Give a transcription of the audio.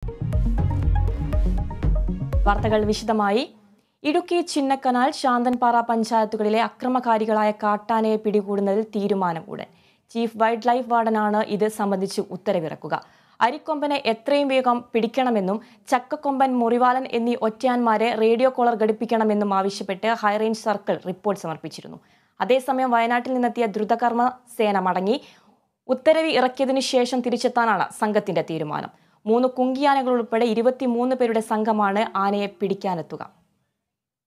വാർത്തകൾ വിശദമായി ഇടുക്കി ചിന്നക്കനാൽ ശാന്തൻപാറ പഞ്ചായത്തുകളിലെ അക്രമകാരികളായ കാട്ടാനയെ പിടികൂടുന്നതിൽ തീരുമാനം ഉടൻ ചീഫ് വൈൽഡ് ലൈഫ് വാർഡനാണ് ഇത് സംബന്ധിച്ച് ഉത്തരവിറക്കുക അരിക്കൊമ്പനെ എത്രയും വേഗം പിടിക്കണമെന്നും ചക്കക്കൊമ്പൻ മുറിവാലൻ എന്നീ ഒറ്റയാന്മാരെ റേഡിയോ കോളർ ഘടിപ്പിക്കണമെന്നും ആവശ്യപ്പെട്ട് ഹൈറേഞ്ച് സർക്കിൾ റിപ്പോർട്ട് സമർപ്പിച്ചിരുന്നു അതേസമയം വയനാട്ടിൽ നിന്നെത്തിയ ദ്രുതകർമ്മ സേന മടങ്ങി ഉത്തരവ് ഇറക്കിയതിനു ശേഷം തിരിച്ചെത്താനാണ് സംഘത്തിന്റെ തീരുമാനം മൂന്ന് കുങ്കിയാനകൾ ഉൾപ്പെടെ ഇരുപത്തിമൂന്ന് പേരുടെ സംഘമാണ് ആനയെ പിടിക്കാനെത്തുക